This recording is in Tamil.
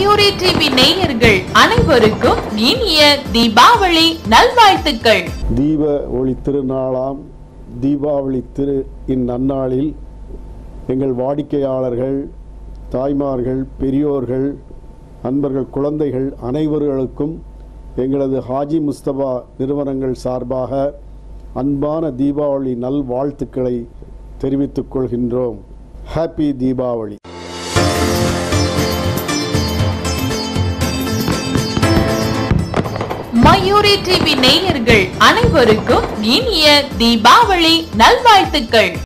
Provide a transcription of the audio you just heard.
மயூரி டிவி நேயர்கள் அனைவருக்கும் இனிய தீபாவளி நல்வாழ்த்துக்கள் தீப ஒளி திருநாளாம் தீபாவளி திரு இந்நன்னாளில் எங்கள் வாடிக்கையாளர்கள் தாய்மார்கள் பெரியோர்கள் அன்பர்கள் குழந்தைகள் அனைவர்களுக்கும் எங்களது ஹாஜி முஸ்தபா நிறுவனங்கள் சார்பாக அன்பான தீபாவளி நல்வாழ்த்துக்களை தெரிவித்துக் கொள்கின்றோம் ஹாப்பி தீபாவளி மயூரி டிவி நேயர்கள் அனைவருக்கும் இனிய தீபாவளி நல்வாழ்த்துக்கள்